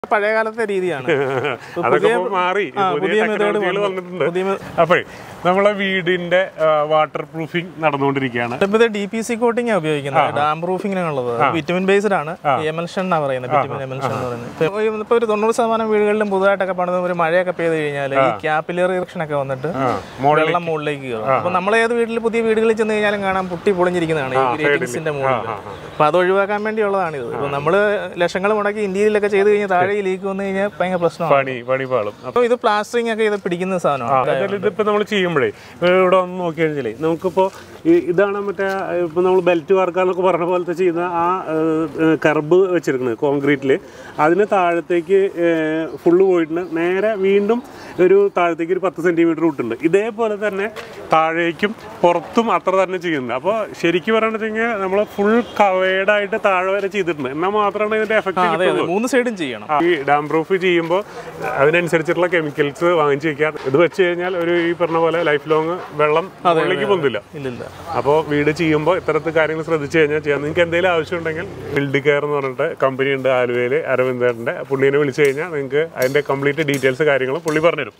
പഴയ കാലത്തെ രീതിയാണ് ഇപ്പൊ അതൊക്കെ പുതിയ- ഇപ്പൊ മാറി ആ, പുതിയ പുതിയ method ടെക്നോളജികൾ വന്നു. വന്നിട്ടുണ്ട് പുതിയ മെ- അപ്പോഴേ നമ്മളെ വീടിന്റെ വാട്ടർ പ്രൂഫിംഗ് നടന്നുകൊണ്ടിരിക്കുകയാണ് ഇപ്പൊ ഇത് ഡി പി സി കോട്ടിംഗ് ഉള്ളത് ഡാം പ്രൂഫിങ്ങിനുള്ളത് വിറ്റമിൻ ബേസ്ഡ് ആണ് എമൽഷൻ എന്നാ പറയുന്നത് വിറ്റമിൻ എമൽഷൻ എന്ന് പറയുന്നത് ഇപ്പൊ ഈ- ഇപ്പൊ ഒരു തൊണ്ണൂറ് ശതമാനം വീടുകളിലും പുതുതായിട്ടൊക്കെ പണിത് ഒരു മഴയൊക്കെ പെയ്ത് കഴിഞ്ഞാൽ ഈ ക്യാപ്പിലറി ഇറക്ഷൻ ഒക്കെ വന്നിട്ട് വെള്ളം മുകളിലേക്ക് കയറും അപ്പൊ നമ്മൾ ഏത് വീട്ടിൽ പുതിയ വീടുകളിൽ ചെന്ന് കഴിഞ്ഞാലും കാണാം പൊട്ടി പൊളിഞ്ഞിരിക്കുന്നതാണ് ഈ ഗ്രേറ്റിംഗ്സിന്റെ മുകളിൽ അപ്പൊ അത് ഒഴിവാക്കാൻ വേണ്ടിയുള്ളതാണ് ഇത് ഇപ്പൊ നമ്മള് ലക്ഷങ്ങൾ മുടക്കി ഇന്ത്യയിലൊക്കെ ചെയ്ത് കഴിഞ്ഞാൽ താഴെ ഈ ലീക്ക് വന്നു കഴിഞ്ഞാൽ ഭയങ്കര പ്രശ്നമാണ് പണി പണി പാളും അപ്പൊ ഇത് പ്ലാസ്റ്ററിംഗ് ഒക്കെ ഇത് പിടിക്കുന്ന സാധനമാണ് അതായത് ഇതിപ്പോ നമ്മൾ ചെയ്യുമ്പോഴേ ഇവിടെ വന്ന് നോക്കി കഴിഞ്ഞാലേ നമുക്കിപ്പോ ഈ- ഇതാണ് മറ്റേ ഇപ്പൊ നമ്മൾ ബെൽറ്റ് വാർക്കാന്നൊക്കെ പറഞ്ഞ പോലത്തെ ചെയ്യുന്ന ആ കർബ് വെച്ചിരിക്കുന്നത് കോൺക്രീറ്റിൽ അതിന് താഴത്തേക്ക് ഫുള്ള് പോയിട്ടുണ്ട് നേരെ വീണ്ടും ഒരു താഴത്തേക്ക് ഒരു പത്ത് സെന്റിമീറ്റർ വിട്ടുണ്ട് ഇതേപോലെ തന്നെ താഴേക്കും പുറത്തും അത്ര തന്നെ ചെയ്യുന്നത് അപ്പോൾ ശരിക്കും പറയണെന്ന് വെച്ച് കഴിഞ്ഞാൽ നമ്മൾ ഫുൾ കവേഡായിട്ട് താഴെ വരെ ചെയ്തിട്ടുണ്ട് എന്നാൽ മാത്രമാണ് ഇതിന്റെ എഫക്റ്റ് അതെ അതെ മൂന്ന് സൈഡും ചെയ്യണം ആ, ഈ ഡാം പ്രൂഫ് ചെയ്യുമ്പോൾ അതിനനുസരിച്ചിട്ടുള്ള കെമിക്കൽസ് വാങ്ങിച്ചു വെക്കാം ഇത് വെച്ച് കഴിഞ്ഞാൽ ഒരു ഈ പറഞ്ഞ പോലെ ലൈഫ് ലോങ് വെള്ളം മുകളിലേക്ക് പൊന്തില്ല ഇല്ലില്ല അപ്പോൾ വീട് ചെയ്യുമ്പോൾ ഇത്തരത്തിൽ കാര്യങ്ങൾ ശ്രദ്ധിച്ചു കഴിഞ്ഞാൽ ചെയ്യാം നിങ്ങൾക്ക് എന്തെങ്കിലും ആവശ്യമുണ്ടെങ്കിൽ ബിൽഡ് കെയർ എന്ന് പറഞ്ഞിട്ട് കമ്പനി ഉണ്ട് ആലുവയിൽ അരവിന്ദന്റെ പുള്ളിനെ വിളിച്ചു കഴിഞ്ഞാൽ നിങ്ങൾക്ക് അതിന്റെ കംപ്ലീറ്റ് ഡീറ്റെയിൽസ് കാര്യങ്ങളും പുള്ളി പറഞ്ഞുതരും